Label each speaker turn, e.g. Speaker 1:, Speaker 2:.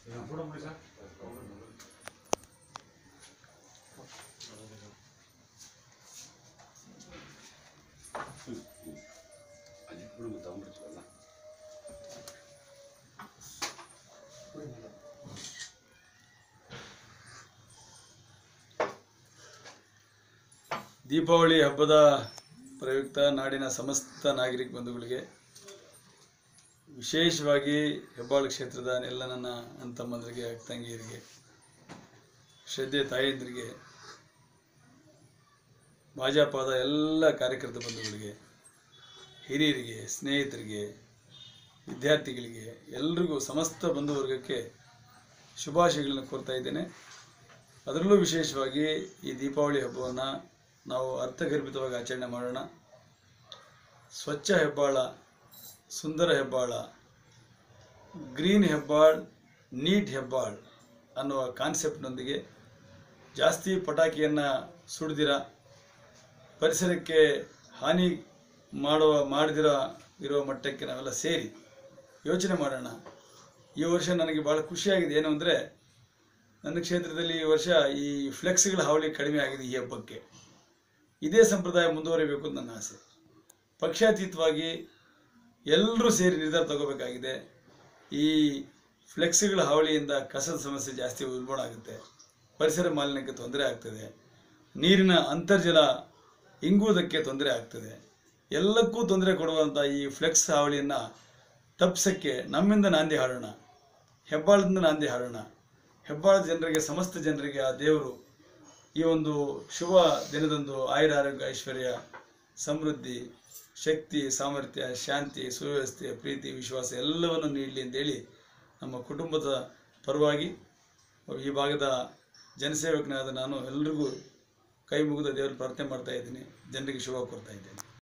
Speaker 1: ಅಜಿಟ್ಬಿಡು ತಗೊಂಡ್ಬಿಡ್ತೀವಲ್ಲ
Speaker 2: ದೀಪಾವಳಿ ಹಬ್ಬದ ಪ್ರಯುಕ್ತ ನಾಡಿನ ಸಮಸ್ತ ನಾಗರಿಕ ಬಂಧುಗಳಿಗೆ ವಿಶೇಷವಾಗಿ ಹೆಬ್ಬಾಳು ಕ್ಷೇತ್ರದ ಎಲ್ಲ ನನ್ನ ಅಣ್ಣ ತಮ್ಮಂದರಿಗೆ ಅಕ್ಕ ತಂಗಿಯರಿಗೆ ಶ್ರದ್ಧೆ ತಾಯಂದಿರಿಗೆ ಭಾಜಪಾದ ಎಲ್ಲ ಕಾರ್ಯಕರ್ತ ಬಂಧುಗಳಿಗೆ ಹಿರಿಯರಿಗೆ ಸ್ನೇಹಿತರಿಗೆ ವಿದ್ಯಾರ್ಥಿಗಳಿಗೆ ಎಲ್ರಿಗೂ ಸಮಸ್ತ ಬಂಧುವರ್ಗಕ್ಕೆ ಶುಭಾಶಯಗಳನ್ನು ಕೋರ್ತಾ ಇದ್ದೇನೆ ಅದರಲ್ಲೂ ವಿಶೇಷವಾಗಿ ಈ ದೀಪಾವಳಿ ಹಬ್ಬವನ್ನು ನಾವು ಅರ್ಥಗರ್ಭಿತವಾಗಿ ಆಚರಣೆ ಮಾಡೋಣ ಸ್ವಚ್ಛ ಹೆಬ್ಬಾಳ ಸುಂದರ ಹೆಬ್ಬಾಳ ಗ್ರೀನ್ ಹೆಬ್ಬಾಳ್ ನೀಟ್ ಹೆಬ್ಬಾಳ್ ಅನ್ನುವ ಕಾನ್ಸೆಪ್ಟ್ನೊಂದಿಗೆ ಜಾಸ್ತಿ ಪಟಾಕಿಯನ್ನು ಸುಡ್ದಿರ ಪರಿಸರಕ್ಕೆ ಹಾನಿ ಮಾಡುವ ಮಾಡದಿರ ಇರುವ ಮಟ್ಟಕ್ಕೆ ನಾವೆಲ್ಲ ಸೇರಿ ಯೋಚನೆ ಮಾಡೋಣ ಈ ವರ್ಷ ನನಗೆ ಭಾಳ ಖುಷಿಯಾಗಿದೆ ಏನು ಅಂದರೆ ನನ್ನ ಕ್ಷೇತ್ರದಲ್ಲಿ ಈ ವರ್ಷ ಈ ಫ್ಲೆಕ್ಸ್ಗಳ ಹಾವಳಿ ಕಡಿಮೆ ಆಗಿದೆ ಈ ಹಬ್ಬಕ್ಕೆ ಇದೇ ಸಂಪ್ರದಾಯ ಮುಂದುವರಿಬೇಕು ಅಂತ ನನ್ನ ಆಸೆ ಪಕ್ಷಾತೀತವಾಗಿ ಎಲ್ಲರೂ ಸೇರಿ ನಿರ್ಧಾರ ತಗೋಬೇಕಾಗಿದೆ ಈ ಫ್ಲೆಕ್ಸ್ಗಳ ಹಾವಳಿಯಿಂದ ಕಸದ ಸಮಸ್ಯೆ ಜಾಸ್ತಿ ಉಲ್ಬಣ ಆಗುತ್ತೆ ಪರಿಸರ ಮಾಲಿನ್ಯಕ್ಕೆ ತೊಂದರೆ ಆಗ್ತದೆ ನೀರಿನ ಅಂತರ್ಜಲ ಇಂಗುವುದಕ್ಕೆ ತೊಂದರೆ ಆಗ್ತದೆ ಎಲ್ಲಕ್ಕೂ ತೊಂದರೆ ಕೊಡುವಂಥ ಈ ಫ್ಲೆಕ್ಸ್ ಹಾವಳಿಯನ್ನು ತಪ್ಪಿಸೋಕ್ಕೆ ನಮ್ಮಿಂದ ನಾಂದಿ ಹಾಡೋಣ ಹೆಬ್ಬಾಳದಿಂದ ನಾಂದಿ ಹಾಡೋಣ ಹೆಬ್ಬಾಳ ಜನರಿಗೆ ಸಮಸ್ತ ಜನರಿಗೆ ಆ ದೇವರು ಈ ಒಂದು ಶುಭ ದಿನದಂದು ಆಯುರ ಆರೋಗ್ಯ ಐಶ್ವರ್ಯ ಸಮೃದ್ಧಿ ಶಕ್ತಿ ಸಾಮರ್ಥ್ಯ ಶಾಂತಿ ಸುವ್ಯವಸ್ಥೆ ಪ್ರೀತಿ ವಿಶ್ವಾಸ ಎಲ್ಲವನ್ನು ನೀಡಲಿ ಅಂತೇಳಿ ನಮ್ಮ ಕುಟುಂಬದ ಪರವಾಗಿ ಈ ಭಾಗದ ಜನಸೇವಕನಾದ ನಾನು ಎಲ್ರಿಗೂ ಕೈ ಮುಗಿದ ದೇವರು ಪ್ರಾರ್ಥನೆ ಮಾಡ್ತಾ ಇದ್ದೀನಿ ಜನರಿಗೆ ಶುಭ ಕೋರ್ತಾ ಇದ್ದೇನೆ